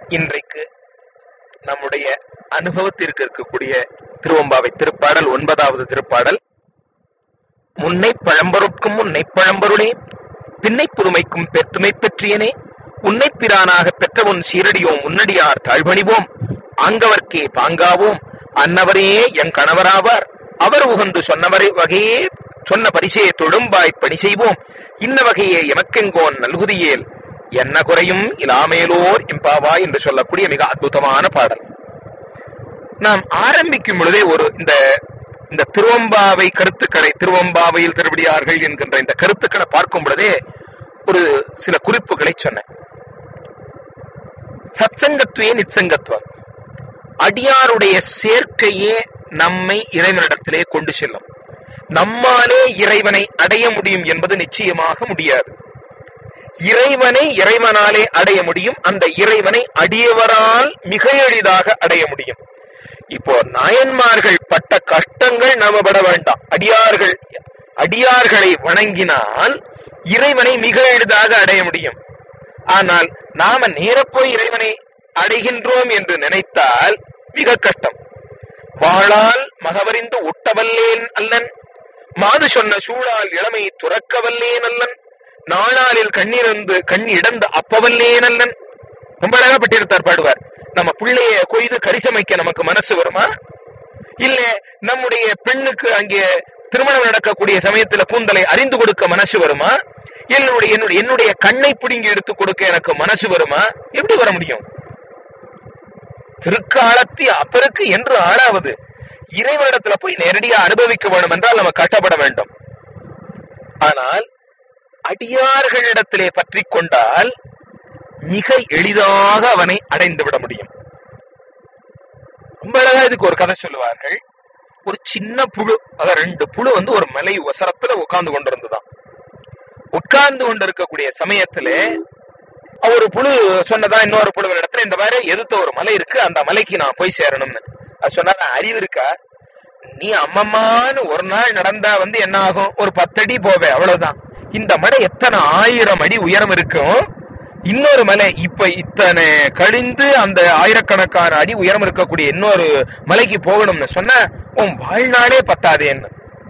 இன்றைக்கு நம்முடைய அனுபவத்திற்கு இருக்கக்கூடிய திருவம்பாவை திருப்பாடல் ஒன்பதாவது திருப்பாடல் முன்னை பழம்பொருட்கும் முன்னை பழம்பொருளே பின்னை புதுமைக்கும் பெத்துமை பெற்றியனே உன்னை பிரானாக பெற்ற உன் சீரடியோம் முன்னடியார் தாழ்வணிவோம் ஆங்கவர்க்கே பாங்காவோம் அன்னவரே என் கணவராவார் அவர் உகந்து சொன்னவரை வகையே சொன்ன பரிசே தொழும்பாய் பணி செய்வோம் இன்ன வகையே எமக்கெங்கோன் நல்குதியேல் என்ன குறையும் இலாமேலோர் எம்பாவா என்று சொல்லக்கூடிய மிக அற்புதமான பாடல் நாம் ஆரம்பிக்கும் பொழுதே ஒரு இந்த இந்த திருவம்பாவை கருத்துக்களை திருவம்பாவையில் திருவிடியார்கள் என்கின்ற இந்த கருத்துக்களை பார்க்கும் பொழுதே ஒரு சில குறிப்புகளை சொன்னேன் சத்சங்கத்துவே நிச்சங்கத்துவம் அடியாருடைய சேர்க்கையே நம்மை இறைவனிடத்திலே கொண்டு செல்லும் நம்மாலே இறைவனை அடைய முடியும் என்பது நிச்சயமாக முடியாது இறைவனை இறைவனாலே அடைய முடியும் அந்த இறைவனை அடியவரால் மிக எளிதாக அடைய முடியும் இப்போ நாயன்மார்கள் பட்ட கஷ்டங்கள் நாம பட வேண்டாம் அடியார்கள் அடியார்களை வணங்கினால் இறைவனை மிக எளிதாக அடைய முடியும் ஆனால் நாம நேர போய் இறைவனை அடைகின்றோம் என்று நினைத்தால் மிக கஷ்டம் வாழால் மகவறிந்து ஒட்டவல்லேன் அல்லன் மாது சொன்ன சூழால் இளமை துறக்கவல்லேன் அல்லன் நாளாலில் கண்ணிறந்து கண் இடந்து அப்பவல்லேன் அல்லன் ரொம்ப அழகா பட்டிருத்தார் பாடுவார் நம்ம பிள்ளைய கொய்து கரிசமைக்க நமக்கு மனசு வருமா இல்ல நம்முடைய பெண்ணுக்கு அங்கே திருமணம் நடக்கக்கூடிய சமயத்துல கூந்தலை அறிந்து கொடுக்க மனசு வருமா என்னுடைய என்னுடைய என்னுடைய கண்ணை பிடுங்கி எடுத்து கொடுக்க எனக்கு மனசு வருமா எப்படி வர முடியும் திருக்காலத்தி அப்பருக்கு என்று ஆளாவது இறைவனிடத்துல போய் நேரடியா அனுபவிக்க வேண்டும் என்றால் நம்ம கட்டப்பட வேண்டும் ஆனால் அடியார்களிடத்திலே பற்றி கொண்டால் மிக எளிதாக அவனை அடைந்து விட முடியும் ரொம்ப அழகா இதுக்கு ஒரு கதை சொல்லுவார்கள் ஒரு சின்ன புழு அத ரெண்டு புழு வந்து ஒரு மலை ஒசரத்துல உட்கார்ந்து கொண்டிருந்துதான் உட்கார்ந்து கொண்டிருக்கக்கூடிய சமயத்துல ஒரு புழு சொன்னதா இன்னொரு புழுவின் இடத்துல இந்த மாதிரி எதிர்த்த ஒரு மலை இருக்கு அந்த மலைக்கு நான் போய் சேரணும்னு அது சொன்னா அறிவு இருக்கா நீ அம்மம்மான்னு ஒரு நாள் நடந்தா வந்து என்ன ஆகும் ஒரு பத்தடி போவே அவ்வளவுதான் இந்த மலை எத்தனை ஆயிரம் அடி உயரம் இருக்கும் இன்னொரு மலை இப்ப இத்தனை கழிந்து அந்த ஆயிரக்கணக்கான அடி உயரம் இருக்கக்கூடிய இன்னொரு மலைக்கு போகணும்னு சொன்ன உன் வாழ்நாளே பத்தாதேன்னு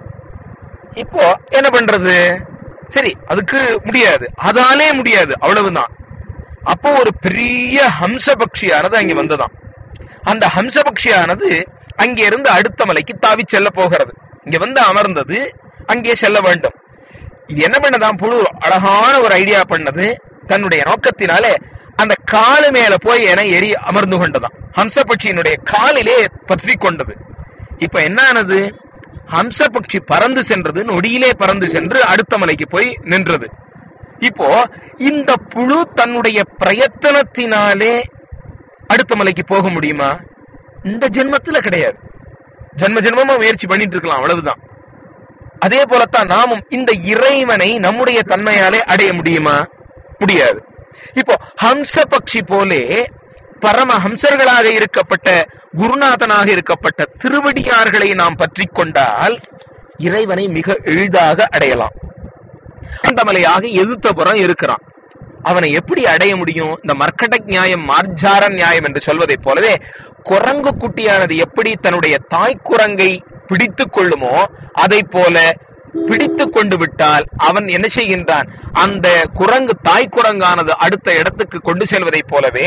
இப்போ என்ன பண்றது சரி அதுக்கு முடியாது அதாலே முடியாது அவ்வளவுதான் அப்போ ஒரு பெரிய ஹம்ச பக்ஷியானது அங்க வந்ததாம் அந்த ஹம்ச பக்ஷியானது அங்கே இருந்து அடுத்த மலைக்கு தாவி செல்ல போகிறது இங்க வந்து அமர்ந்தது அங்கே செல்ல வேண்டும் இது என்ன பண்ணதான் புழு அழகான ஒரு ஐடியா பண்ணது தன்னுடைய நோக்கத்தினாலே அந்த காலு மேல போய் என எரி அமர்ந்து கொண்டதாம் ஹம்சபட்சியினுடைய காலிலே பற்றி கொண்டது இப்ப என்ன ஆனது ஹம்சபட்சி பறந்து சென்றது நொடியிலே பறந்து சென்று அடுத்த மலைக்கு போய் நின்றது இப்போ இந்த புழு தன்னுடைய பிரயத்தனத்தினாலே அடுத்த மலைக்கு போக முடியுமா இந்த ஜென்மத்துல கிடையாது ஜென்ம ஜென்மமா முயற்சி பண்ணிட்டு இருக்கலாம் அவ்வளவுதான் அதே போலத்தான் நாமும் இந்த இறைவனை நம்முடைய தன்மையாலே அடைய முடியுமா முடியாது இப்போ ஹம்ச பக்ஷி போலே பரம ஹம்சர்களாக இருக்கப்பட்ட குருநாதனாக இருக்கப்பட்ட திருவடியார்களை நாம் பற்றி கொண்டால் இறைவனை மிக எளிதாக அடையலாம் அந்த மலையாக எதிர்த்த புறம் இருக்கிறான் அவனை எப்படி அடைய முடியும் இந்த மர்க்கட நியாயம் மார்ஜார நியாயம் என்று சொல்வதைப் போலவே குரங்கு குட்டியானது எப்படி தன்னுடைய தாய் குரங்கை பிடித்துக் கொள்ளுமோ அதை போல பிடித்து கொண்டு விட்டால் அவன் என்ன செய்கின்றான் அந்த குரங்கு தாய் குரங்கானது அடுத்த இடத்துக்கு கொண்டு செல்வதைப் போலவே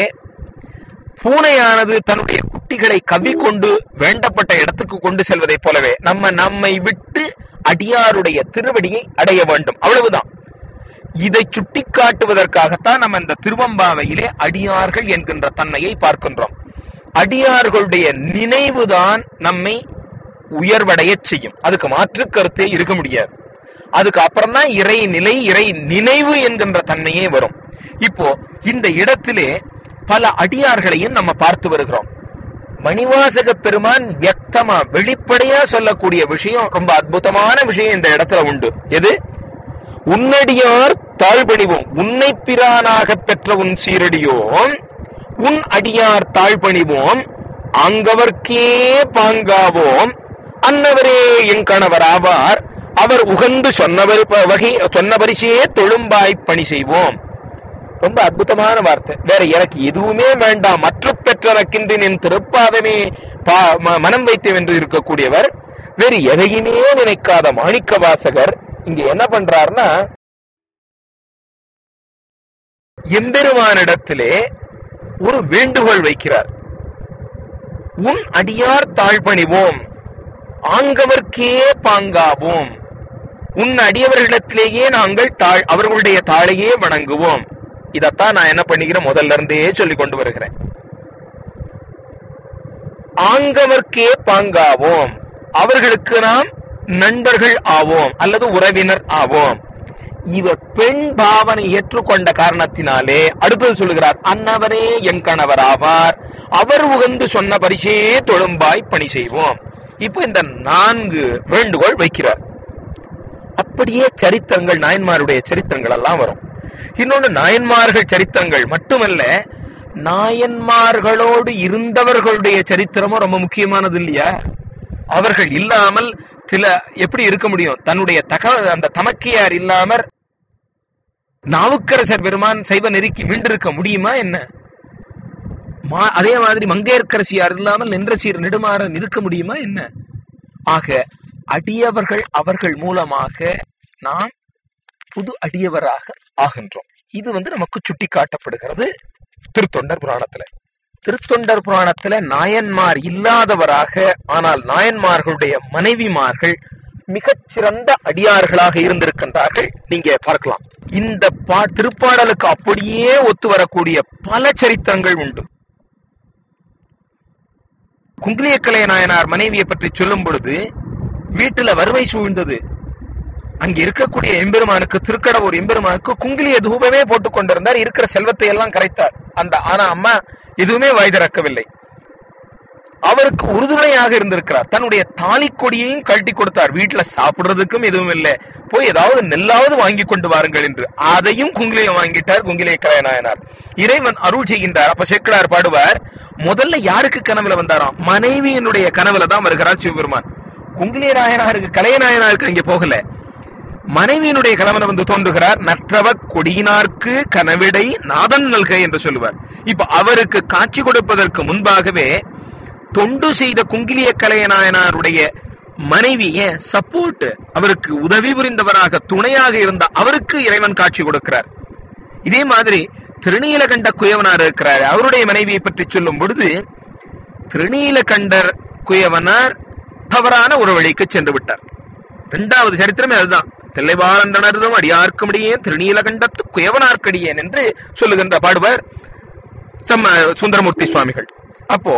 பூனையானது தன்னுடைய குட்டிகளை கவ்விக்கொண்டு வேண்டப்பட்ட இடத்துக்கு கொண்டு செல்வதைப் போலவே நம்ம நம்மை விட்டு அடியாருடைய திருவடியை அடைய வேண்டும் அவ்வளவுதான் இதை சுட்டி காட்டுவதற்காகத்தான் நம்ம இந்த திருவம்பாவையிலே அடியார்கள் என்கின்ற தன்மையை பார்க்கின்றோம் அடியார்களுடைய நினைவுதான் நம்மை உயர்வடைய செய்யும் அதுக்கு மாற்று கருத்தே இருக்க முடியாது அதுக்கு அப்புறம் தான் இறை நிலை இறை நினைவு என்கின்ற தன்மையே வரும் இப்போ இந்த இடத்திலே பல அடியார்களையும் நம்ம பார்த்து வருகிறோம் மணிவாசக பெருமான் வியக்தமா வெளிப்படையா சொல்லக்கூடிய விஷயம் ரொம்ப அற்புதமான விஷயம் இந்த இடத்துல உண்டு எது உன்னடியார் தாழ்பணிவோம் உன்னை பிரானாக பெற்ற உன் சீரடியோம் உன் அடியார் தாழ்பணிவோம் அங்கவர்க்கே பாங்காவோம் அன்னவரே என் கணவர் ஆவார் அவர் உகந்து சொன்னவர் வகை சொன்ன பரிசே தொழும்பாய் பணி செய்வோம் ரொம்ப அற்புதமான வார்த்தை வேற எனக்கு எதுவுமே வேண்டாம் மற்ற பெற்றனக்கின்றி என் திருப்பாதமே பா- ம- மனம் வைத்து என்று இருக்கக்கூடியவர் வேறு எதையுமே நினைக்காத மாணிக்க வாசகர் இங்க என்ன பண்றாருன்னா எம்பெருமானிடத்திலே ஒரு வேண்டுகோள் வைக்கிறார் உன் அடியார் தாழ்பணிவோம் ஆங்கவர்க்கே பாங்காவோம் உன் அடியவர்களிடத்திலேயே நாங்கள் தாழ் அவர்களுடைய தாழையே வணங்குவோம் இதத்தான் நான் என்ன பண்ணிக்கிறேன் முதல்ல இருந்தே சொல்லி கொண்டு வருகிறேன் ஆங்கவர்க்கே பாங்காவோம் அவர்களுக்கு நாம் நண்பர்கள் ஆவோம் அல்லது உறவினர் ஆவோம் இவர் பெண் பாவனை ஏற்றுக்கொண்ட காரணத்தினாலே அடுத்தது சொல்லுகிறார் அன்னவரே என் கணவர் ஆவார் அவர் உகந்து சொன்ன பரிசே தொழும்பாய் பணி செய்வோம் இப்போ இந்த நான்கு வேண்டுகோள் வைக்கிறார் அப்படியே சரித்திரங்கள் நாயன்மாருடைய சரித்திரங்கள் எல்லாம் வரும் இன்னொன்னு நாயன்மார்கள் சரித்திரங்கள் மட்டுமல்ல நாயன்மார்களோடு இருந்தவர்களுடைய சரித்திரமும் ரொம்ப முக்கியமானது இல்லையா அவர்கள் இல்லாமல் சில எப்படி இருக்க முடியும் தன்னுடைய தக அந்த தமக்கையார் இல்லாமற் நாவுக்கரசர் பெருமான் சைவ நெருக்கி மீண்டிருக்க முடியுமா என்ன மா- அதே மாதிரி மங்கையர்க்கரசியார் இல்லாமல் நின்ற சீர் நெடுமாறன் இருக்க முடியுமா என்ன ஆக அடியவர்கள் அவர்கள் மூலமாக நாம் புது அடியவராக ஆகின்றோம் இது வந்து நமக்கு சுட்டி காட்டப்படுகிறது திருத்தொண்டர் புராணத்துல திருத்தொண்டர் புராணத்துல நாயன்மார் இல்லாதவராக ஆனால் நாயன்மார்களுடைய மனைவிமார்கள் மிகச்சிறந்த அடியார்களாக இருந்திருக்கின்றார்கள் நீங்க பார்க்கலாம் இந்த பா திருப்பாடலுக்கு அப்படியே ஒத்து வரக்கூடிய பல சரித்திரங்கள் உண்டு குங்கிலியக்கலைய நாயனார் மனைவியை பற்றி சொல்லும் பொழுது வீட்டுல வறுமை சூழ்ந்தது அங்க இருக்கக்கூடிய எம்பெருமானுக்கு திருக்கடவுர் எம்பெருமானுக்கு குங்கிலிய தூபமே போட்டுக் கொண்டிருந்தார் இருக்கிற செல்வத்தை எல்லாம் கரைத்தார் அந்த ஆனா அம்மா எதுவுமே வாய் திறக்கவில்லை அவருக்கு உறுதுணையாக இருந்திருக்கிறார் தன்னுடைய தாலி கொடியையும் கழட்டி கொடுத்தார் வீட்டுல சாப்பிடுறதுக்கும் எதுவும் இல்லை போய் ஏதாவது நெல்லாவது வாங்கி கொண்டு வாருங்கள் என்று அதையும் குங்கிலியம் வாங்கிட்டார் குங்கிலிய கலைநாயனார் இறைவன் அருள் செய்கின்றார் அப்ப சேக்கிழார் பாடுவார் முதல்ல யாருக்கு கனவுல வந்தாராம் மனைவியினுடைய கனவுல தான் வருகிறார் சிவபெருமான் குங்கிலிய நாயனாருக்கு கலையநாயனாருக்கு இங்க போகல மனைவியினுடைய கணவன் வந்து தோன்றுகிறார் நற்றவ கொடியினார்க்கு கனவிடை நாதன் நல்க என்று சொல்லுவார் இப்ப அவருக்கு காட்சி கொடுப்பதற்கு முன்பாகவே தொண்டு செய்த குங்கிலிய கலையநாயனாருடைய மனைவி ஏன் சப்போர்ட் அவருக்கு உதவி புரிந்தவராக துணையாக இருந்த அவருக்கு இறைவன் காட்சி கொடுக்கிறார் இதே மாதிரி திருநீலகண்ட குயவனார் இருக்கிறார் அவருடைய மனைவியை பற்றி சொல்லும் பொழுது திருநீலகண்டர் குயவனார் தவறான ஒரு வழிக்கு சென்று விட்டார் இரண்டாவது சரித்திரமே அதுதான் தில்லைவாழந்தனரும் அடியார்க்குமடியே திருநீலகண்டத்து குயவனார்க்கடியேன் என்று சொல்லுகின்ற பாடுவர் சம்ம சுந்தரமூர்த்தி சுவாமிகள் அப்போ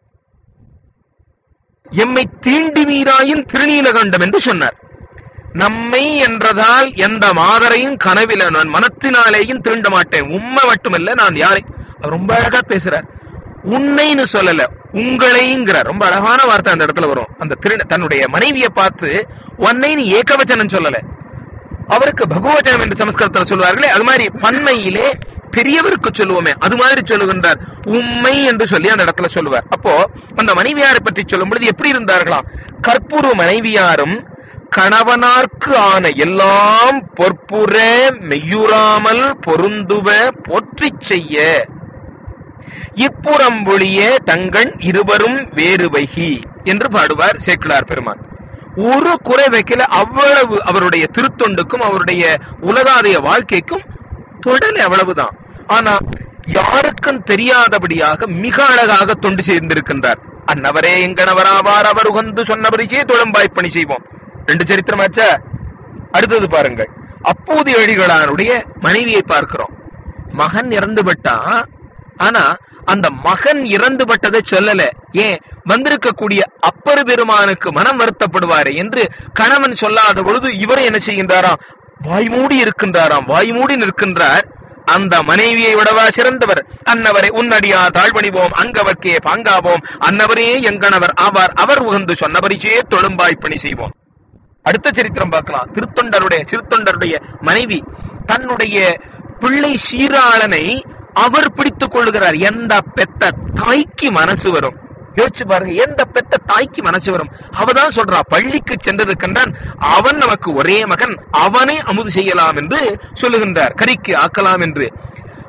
எம்மை தீண்டி மீறாயின் திருநீலகண்டம் என்று சொன்னார் நம்மை என்றதால் எந்த மாதரையும் கனவில நான் மனத்தினாலேயும் திருண்ட மாட்டேன் உண்மை மட்டுமல்ல நான் யாரை அவர் ரொம்ப அழகா பேசுறார் உன்னைன்னு சொல்லல உங்களைங்கிறார் ரொம்ப அழகான வார்த்தை அந்த இடத்துல வரும் அந்த திரு தன்னுடைய மனைவியை பார்த்து உன்னைன்னு ஏகவச்சனம் சொல்லல அவருக்கு பகவச்சனம் என்று சமஸ்கிருதத்தில் சொல்வார்களே அது மாதிரி பன்மையிலே பெரியவருக்கு சொல்லுவோமே அது மாதிரி சொல்லுகின்றார் உண்மை என்று சொல்லி அந்த இடத்துல சொல்லுவார் அப்போ அந்த மனைவியாரை பற்றி சொல்லும் பொழுது எப்படி இருந்தார்களாம் கற்பூர்வ மனைவியாரும் கணவனார்க்கு ஆன எல்லாம் பொற்புற மெய்யுறாமல் பொருந்துவ போற்றிச் செய்ய இப்புறம்பொழிய தங்கண் இருவரும் வேறு வைகி என்று பாடுவார் சேக்கிழார் பெருமான் ஒரு குறை வைக்கல அவ்வளவு அவருடைய திருத்தொண்டுக்கும் அவருடைய உலகாதைய வாழ்க்கைக்கும் தொடல் அவ்வளவுதான் ஆனா யாருக்கும் தெரியாதபடியாக மிக அழகாக தொண்டு செய்திருக்கின்றார் அன்னவரே எங்கனவராவார் அவர் உகந்து சொன்னபடியே தொழம்பாய் பணி செய்வோம் ரெண்டு சரித்திரமாச்சா அடுத்தது பாருங்கள் அப்போது எழிகளானுடைய மனைவியை பார்க்கிறோம் மகன் இறந்து விட்டான் ஆனா அந்த மகன் இறந்து பட்டதை சொல்லல ஏன் வந்திருக்கக்கூடிய அப்பரு பெருமானுக்கு மனம் வருத்தப்படுவாரே என்று கணவன் சொல்லாத பொழுது இவர் என்ன செய்கின்றாராம் வாய்மூடி இருக்கின்றாராம் வாய்மூடி நிற்கின்றார் அந்த மனைவியை விடவா சிறந்தவர் அன்னவரை உன்னடியா தாழ்வணிவோம் அங்கவர்க்கே பாங்காவோம் அன்னவரே எங்கணவர் ஆவார் அவர் உகந்து சொன்னபரிச்சே தொழும்பாய் பணி செய்வோம் அடுத்த சரித்திரம் பார்க்கலாம் திருத்தொண்டருடைய சிறுத்தொண்டருடைய மனைவி தன்னுடைய பிள்ளை சீராளனை அவர் பிடித்துக் கொள்ளுகிறார் எந்த பெத்த தாய்க்கு மனசு வரும் யோசிச்சு பாருங்க எந்த பெத்த தாய்க்கு மனசு வரும் அவதான் சொல்றா பள்ளிக்கு சென்றிருக்கின்றான் அவன் நமக்கு ஒரே மகன் அவனை அமுது செய்யலாம் என்று சொல்லுகின்றார் கரிக்கு ஆக்கலாம் என்று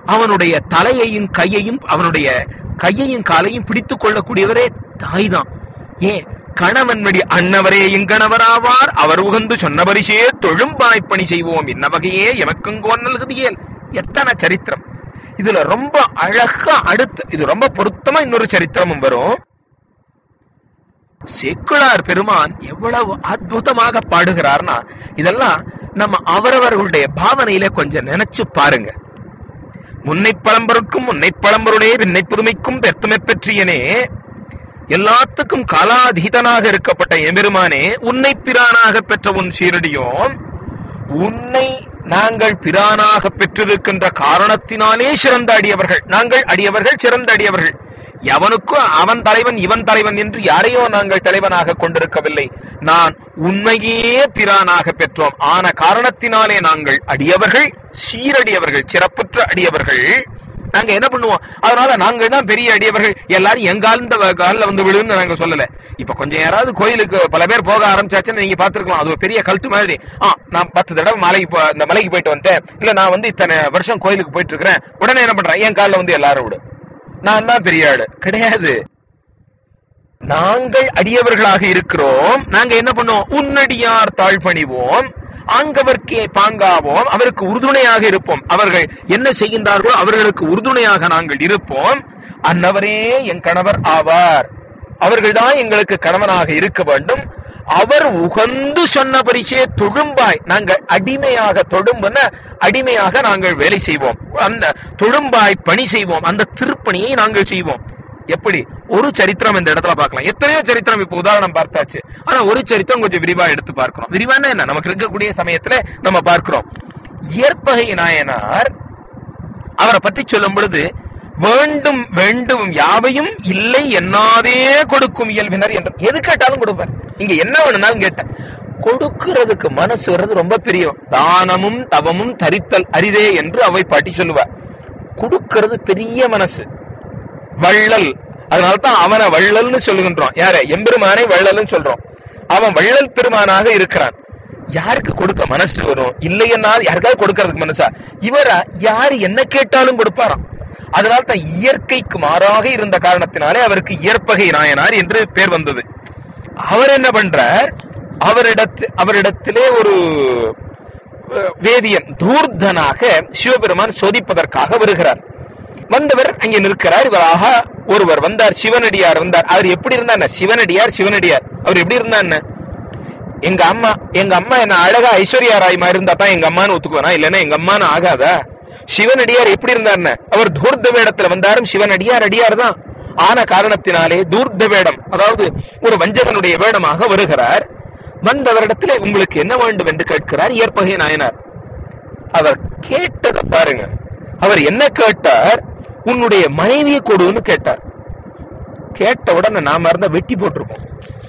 அவனுடைய தலையையும் கையையும் அவனுடைய கையையும் காலையும் பிடித்துக் கொள்ளக்கூடியவரே தாய் தான் ஏன் கணவன் வழி அன்னவரே எங்கணவராவார் அவர் உகந்து சொன்ன பரிசே தொழும்பாய் பணி செய்வோம் இன்ன வகையே எமக்குங்கோன் நல்குதியேல் எத்தனை சரித்திரம் இதுல ரொம்ப அழகா அடுத்து இது ரொம்ப பொருத்தமா இன்னொரு சரித்திரமும் வரும் சேக்குழார் பெருமான் எவ்வளவு அற்புதமாக பாடுகிறார்னா இதெல்லாம் நம்ம அவரவர்களுடைய பாவனையில கொஞ்சம் நினைச்சு பாருங்க முன்னை பழம்பொருட்கும் முன்னை பழம்பொருளே விண்ணை புதுமைக்கும் பெருத்துமை பெற்றியனே எல்லாத்துக்கும் காலாதீதனாக இருக்கப்பட்ட எம்பெருமானே உன்னை பிரானாக பெற்ற உன் சீரடியோம் உன்னை நாங்கள் பிரானாக பெற்றிருக்கின்ற காரணத்தினாலே சிறந்த அடியவர்கள் நாங்கள் அடியவர்கள் சிறந்த அடியவர்கள் எவனுக்கும் அவன் தலைவன் இவன் தலைவன் என்று யாரையோ நாங்கள் தலைவனாக கொண்டிருக்கவில்லை நான் உண்மையே பிரானாக பெற்றோம் ஆன காரணத்தினாலே நாங்கள் அடியவர்கள் சீரடியவர்கள் சிறப்புற்ற அடியவர்கள் நாங்க என்ன பண்ணுவோம் அதனால நாங்கள் தான் பெரிய அடியவர்கள் எல்லாரும் எங்கால் இந்த காலில் வந்து விழுன்னு நாங்க சொல்லல இப்ப கொஞ்சம் யாராவது கோயிலுக்கு பல பேர் போக ஆரம்பிச்சாச்சுன்னு நீங்க பாத்துருக்கலாம் அது ஒரு பெரிய கல்ட்டு மாதிரி ஆ நான் பத்து தடவை மலைக்கு போ- இந்த மலைக்கு போயிட்டு வந்துட்டேன் இல்ல நான் வந்து இத்தனை வருஷம் கோயிலுக்கு போயிட்டு இருக்கிறேன் உடனே என்ன பண்றேன் என் காலில் வந்து எல்லாரும் விடு நான் தான் பெரிய ஆளு கிடையாது நாங்கள் அடியவர்களாக இருக்கிறோம் நாங்க என்ன பண்ணுவோம் உன்னடியார் தாழ் பணிவோம் ஆங்கவர்க்கே பாங்காவோம் அவருக்கு உறுதுணையாக இருப்போம் அவர்கள் என்ன செய்கின்றார்களோ அவர்களுக்கு உறுதுணையாக நாங்கள் இருப்போம் அன்னவரே என் கணவர் ஆவார் அவர்கள்தான் எங்களுக்கு கணவனாக இருக்க வேண்டும் அவர் உகந்து சொன்ன பரிசே தொழும்பாய் நாங்கள் அடிமையாக தொழும்புன அடிமையாக நாங்கள் வேலை செய்வோம் அந்த தொழும்பாய் பணி செய்வோம் அந்த திருப்பணியை நாங்கள் செய்வோம் எப்படி ஒரு சரித்திரம் இந்த இடத்துல பார்க்கலாம் எத்தனையோ சரித்திரம் இப்ப உதாரணம் பார்த்தாச்சு ஆனா ஒரு சரித்திரம் கொஞ்சம் விரிவா எடுத்து பார்க்கிறோம் விரிவான என்ன நமக்கு இருக்கக்கூடிய சமயத்துல நம்ம பார்க்கிறோம் இயற்பகை நாயனார் அவரை பற்றி சொல்லும் பொழுது வேண்டும் வேண்டும் யாவையும் இல்லை என்னாதே கொடுக்கும் இயல்பினர் என்று எது கேட்டாலும் கொடுப்பார் இங்க என்ன வேணும்னாலும் கேட்டேன் கொடுக்கிறதுக்கு மனசு வர்றது ரொம்ப பெரிய தானமும் தவமும் தரித்தல் அரிதே என்று அவை பாட்டி சொல்லுவார் கொடுக்கிறது பெரிய மனசு வள்ளல் அதனால்தான் அவனை வள்ளல்னு சொல்லுகின்றோம் யார எம்பெருமானை வள்ளல்னு சொல்றோம் அவன் வள்ளல் பெருமானாக இருக்கிறான் யாருக்கு கொடுக்க மனசு வரும் இல்லைன்னா யாருக்காவது கொடுக்கறதுக்கு மனசா இவரா யாரு என்ன கேட்டாலும் கொடுப்பாராம் அதனால தான் இயற்கைக்கு மாறாக இருந்த காரணத்தினாலே அவருக்கு இயற்பகை நாயனார் என்று பேர் வந்தது அவர் என்ன பண்றார் அவரிடத்து அவரிடத்திலே ஒரு அஹ், வேதியன் தூர்தனாக சிவபெருமான் சோதிப்பதற்காக வருகிறார் வந்தவர் அங்கே நிற்கிறார் இவராக ஒருவர் வந்தார் சிவனடியார் வந்தார் அவர் எப்படி இருந்தார் சிவனடியார் சிவனடியார் அவர் எப்படி இருந்தார் எங்க அம்மா எங்க அம்மா என்ன அழகா ஐஸ்வர்யா ராய் மாதிரி இருந்தா தான் எங்க அம்மான்னு ஒத்துக்குவானா இல்லைன்னா எங்க அம்மான்னு ஆகாதா சிவனடியார் எப்படி இருந்தார்னு அவர் தூர்த்த வேடத்துல வந்தாரும் சிவனடியார் அடியார் தான் ஆன காரணத்தினாலே தூர்த்த வேடம் அதாவது ஒரு வஞ்சகனுடைய வேடமாக வருகிறார் வந்தவரிடத்திலே உங்களுக்கு என்ன வேண்டும் என்று கேட்கிறார் இயற்பகை நாயனார் அவர் கேட்டதை பாருங்க அவர் என்ன கேட்டார் உன்னுடைய மனைவியை கொடுன்னு கேட்டார் கேட்ட உடனே நாம இருந்தா வெட்டி போட்டிருப்போம்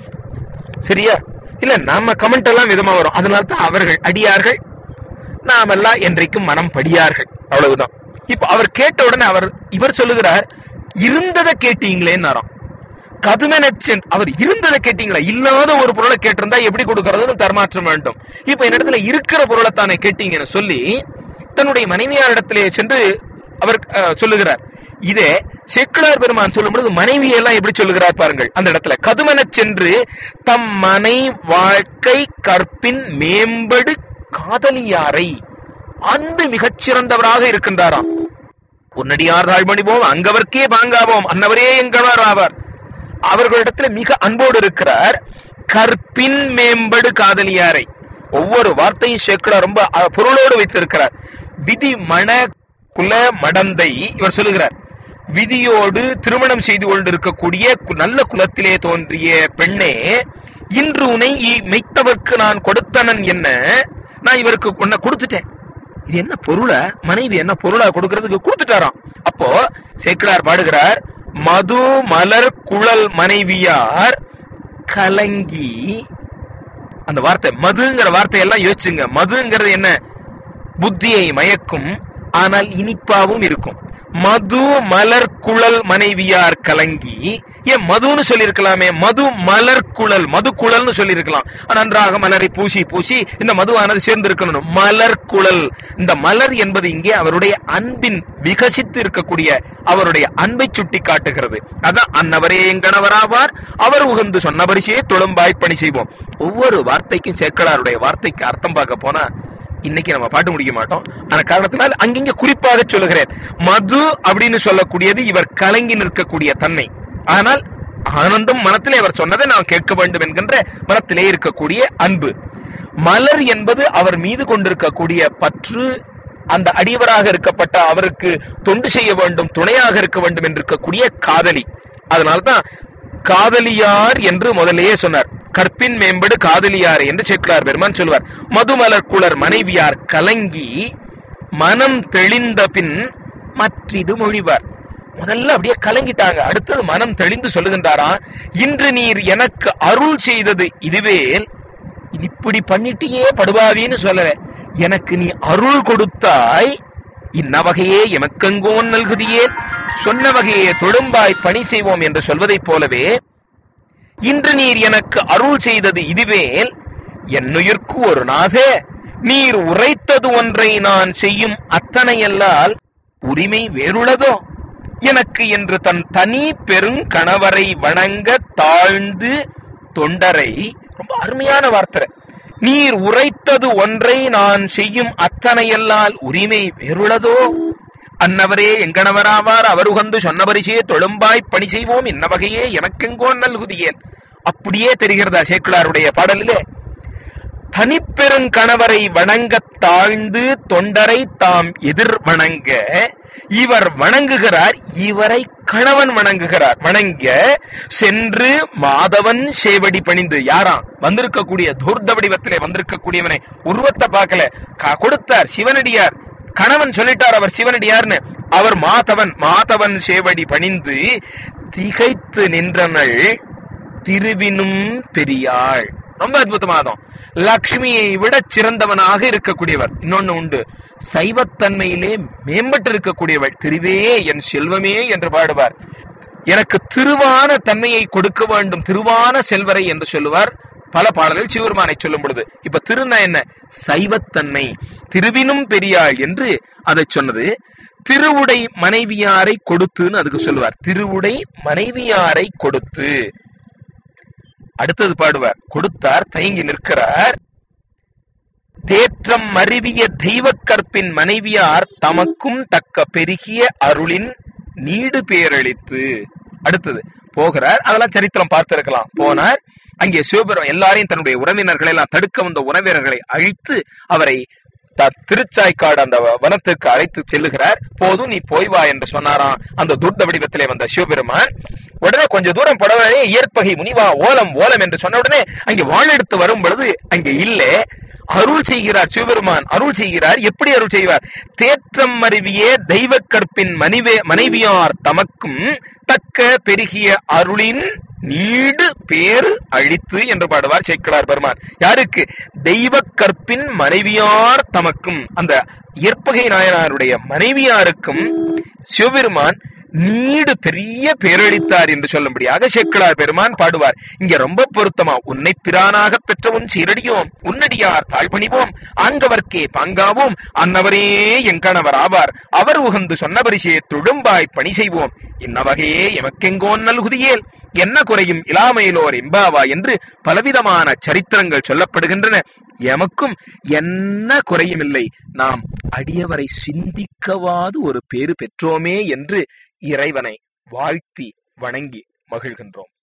சரியா இல்ல நாம கமெண்ட் எல்லாம் விதமா வரும் அதனால தான் அவர்கள் அடியார்கள் நாமெல்லாம் என்றைக்கும் மனம் படியார்கள் அவ்வளவுதான் இப்ப அவர் கேட்ட உடனே அவர் இவர் சொல்லுகிறார் இருந்ததை கேட்டீங்களேன்னாராம் கதுமெனச்சென் அவர் இருந்ததை கேட்டீங்களா இல்லாத ஒரு பொருளை கேட்டிருந்தா எப்படி கொடுக்கறதுன்னு தர்மாற்றம் வேண்டும் இப்ப என்னிடத்துல இருக்கிற பொருளை தானே கேட்டீங்கன்னு சொல்லி தன்னுடைய மனைவியாரிடத்திலே சென்று அவர் அஹ், சொல்லுகிறார் இதே செக்குலார் பெருமான் சொல்லும் பொழுது மனைவி எல்லாம் எப்படி சொல்லுகிறார் பாருங்கள் அந்த இடத்துல கதுமெனச் சென்று தம் மனை வாழ்க்கை கற்பின் மேம்படு காதலியாரை அன்பு மிகச் சிறந்தவராக இருக்கின்றாராம் உன்னடியார் தாழ்மணிவோம் அங்கவர்க்கே பாங்காவோம் அன்னவரே எங்கவர் ஆவார் அவர்களிடத்துல மிக அன்போடு இருக்கிறார் கற்பின் மேம்படு காதலியாரை ஒவ்வொரு வார்த்தையும் சேக்கடா ரொம்ப அஹ், பொருளோடு வைத்திருக்கிறார் விதி மண குல மடந்தை இவர் சொல்லுகிறார் விதியோடு திருமணம் செய்து கொண்டிருக்கக்கூடிய கு- நல்ல குலத்திலே தோன்றிய பெண்ணே இன்று உன்னை இ- மெய்த்தவர்க்கு நான் கொடுத்தனன் என்ன நான் இவருக்கு உன்னை கொடுத்துட்டேன் இது என்ன பொருளை மனைவி என்ன பொருளா கொடுக்கறதுக்கு கொடுத்துட்டாராம் அப்போ சேக்கிழார் பாடுகிறார் மது மலர் குழல் மனைவியார் கலங்கி அந்த வார்த்தை மதுங்கிற வார்த்தையெல்லாம் யோசிச்சுங்க மதுங்கிறது என்ன புத்தியை மயக்கும் ஆனால் இனிப்பாவும் இருக்கும் மது மலர் குழல் மனைவியார் கலங்கி ஏன் மதுன்னு சொல்லியிருக்கலாமே மது மலர் குழல் மது குழல்னு சொல்லியிருக்கலாம் நன்றாக மலரை பூசி பூசி இந்த மதுவானது சேர்ந்திருக்கணும் மலர் குழல் இந்த மலர் என்பது இங்கே அவருடைய அன்பின் விகசித்து இருக்கக்கூடிய அவருடைய அன்பை சுட்டி காட்டுகிறது அதான் அன்னவரே எங்கனவராவார் அவர் உகந்து சொன்ன பரிசையே தொழும்பாய் பணி செய்வோம் ஒவ்வொரு வார்த்தைக்கும் சேக்கலாருடைய வார்த்தைக்கு அர்த்தம் பார்க்க போனா இன்னைக்கு நம்ம பாட்டு முடிக்க மாட்டோம் ஆன காரணத்தினால் அங்கிங்க குறிப்பாக சொல்லுகிறேன் மது அப்படின்னு சொல்லக்கூடியது இவர் கலங்கி நிற்கக்கூடிய தன்மை ஆனால் ஆனந்தம் மனத்திலே அவர் சொன்னதை நாம் கேட்க வேண்டும் என்கின்ற மனத்திலே இருக்கக்கூடிய அன்பு மலர் என்பது அவர் மீது கொண்டிருக்கக்கூடிய பற்று அந்த அடியவராக இருக்கப்பட்ட அவருக்கு தொண்டு செய்ய வேண்டும் துணையாக இருக்க வேண்டும் என்று இருக்கக்கூடிய காதலி அதனால்தான் காதலியார் என்று முதல்லயே சொன்னார் கற்பின் மேம்படு காதலியார் என்று சேக்கலார் பெருமான் சொல்வார் மதுமலர் குளர் மனைவியார் கலங்கி மனம் தெளிந்த பின் மற்றிது மொழிவார் முதல்ல அப்படியே கலங்கிட்டாங்க அடுத்தது மனம் தெளிந்து சொல்லுகின்றாரா இன்று நீர் எனக்கு அருள் செய்தது இதுவேல் இப்படி பண்ணிட்டியே படுபாவின்னு சொல்லல எனக்கு நீ அருள் கொடுத்தாய் இன்ன வகையே எமக்கங்கோன் நல்குதியே சொன்ன வகையே தொழும்பாய் பணி செய்வோம் என்று சொல்வதைப் போலவே இன்று நீர் எனக்கு அருள் செய்தது இதுவேல் என்னுயிர்க்கு ஒரு நாதே நீர் உரைத்தது ஒன்றை நான் செய்யும் அத்தனையல்லால் உரிமை வேறுளதோ எனக்கு என்று தன் தனி பெருங்கணவரை வணங்க தாழ்ந்து தொண்டரை ரொம்ப அருமையான வார்த்தை நீர் உரைத்தது ஒன்றை நான் செய்யும் அத்தனையல்லால் உரிமை வேறுளதோ அன்னவரே எங்கனவராவார் அவர் உகந்து சொன்னபரிசே தொழும்பாய் பணி செய்வோம் என்ன வகையே எனக்கெங்கோ நல்குதியேன் அப்படியே தெரிகிறதா சேக்குலாருடைய பாடலிலே தனிப்பெருங்கணவரை வணங்க தாழ்ந்து தொண்டரை தாம் எதிர் வணங்க இவர் வணங்குகிறார் இவரை கணவன் வணங்குகிறார் வணங்க சென்று மாதவன் சேவடி பணிந்து யாராம் வந்திருக்கக்கூடிய தூர்த வடிவத்திலே வந்திருக்கக்கூடியவனை உருவத்தை பார்க்கல க- கொடுத்தார் சிவனடியார் கணவன் சொல்லிட்டார் அவர் சிவனடியார்னு அவர் மாதவன் மாதவன் சேவடி பணிந்து திகைத்து நின்றனள் திருவினும் பெரியாள் ரொம்ப அற்புதமாதம் லக்ஷ்மியை விட சிறந்தவனாக இருக்கக்கூடியவர் இன்னொன்னு உண்டு சைவத்தன்மையிலே மேம்பட்டு இருக்கக்கூடியவள் திருவே என் செல்வமே என்று பாடுவார் எனக்கு திருவான தன்மையை கொடுக்க வேண்டும் திருவான செல்வரை என்று சொல்லுவார் பல பாடல்கள் சிவருமானை சொல்லும் பொழுது இப்ப திருன்னா என்ன சைவத்தன்மை திருவினும் பெரியாள் என்று அதை சொன்னது திருவுடை மனைவியாரை கொடுத்துன்னு அதுக்கு சொல்லுவார் திருவுடை மனைவியாரை கொடுத்து அடுத்தது பாடுவார் கொடுத்தார் தயங்கி நிற்கிறார் தேற்றம் மருவிய தெய்வக் கற்பின் மனைவியார் தமக்கும் தக்க பெருகிய அருளின் நீடு பேரளித்து அடுத்தது போகிறார் அதெல்லாம் சரித்திரம் பார்த்திருக்கலாம் போனார் அங்கே சிவபெருமான் எல்லாரையும் தன்னுடைய உறவினர்களை எல்லாம் தடுக்க வந்த உறவினர்களை அழித்து அவரை த- திருச்சாய்க்காடு அந்த வனத்துக்கு அழைத்து செல்லுகிறார் போதும் நீ போய் வா என்று சொன்னாராம் அந்த துர்த வடிவத்திலே வந்த சிவபெருமான் உடனே கொஞ்ச தூரம் புடவே இயற்பகை முனிவா ஓலம் ஓலம் என்று சொன்ன உடனே அங்கே வாழெடுத்து வரும் பொழுது அங்கே இல்லை அருள் செய்கிறார் சிவபெருமான் அருள் செய்கிறார் எப்படி அருள் செய்வார் தேற்றம் மருவிய தெய்வ கற்பின் மனைவே மனைவியார் தமக்கும் தக்க பெருகிய அருளின் நீடு பேரு அழித்து என்று பாடுவார் சேக்கலார் பெருமான் யாருக்கு தெய்வ கற்பின் மனைவியார் தமக்கும் அந்த இயற்பகை நாயனாருடைய மனைவியாருக்கும் சிவபெருமான் நீடு பெரிய பேரளித்தார் என்று சொல்லும்படியாக சேக்கலார் பெருமான் பாடுவார் இங்க ரொம்ப பொருத்தமா உன்னை பிரானாக பெற்ற உன் சீரடியோம் உன்னடியார் தாழ்பணிவோம் ஆங்கவர்க்கே பாங்காவோம் அன்னவரே என் கணவர் ஆவார் அவர் உகந்து சொன்ன பரிசையை துடும்பாய் பணி செய்வோம் இன்ன வகையே எமக்கெங்கோன் நல்குதியேல் என்ன குறையும் இலாமையிலோர் எம்பாவா என்று பலவிதமான சரித்திரங்கள் சொல்லப்படுகின்றன எமக்கும் என்ன குறையும் இல்லை நாம் அடியவரை சிந்திக்கவாது ஒரு பேறு பெற்றோமே என்று இறைவனை வாழ்த்தி வணங்கி மகிழ்கின்றோம்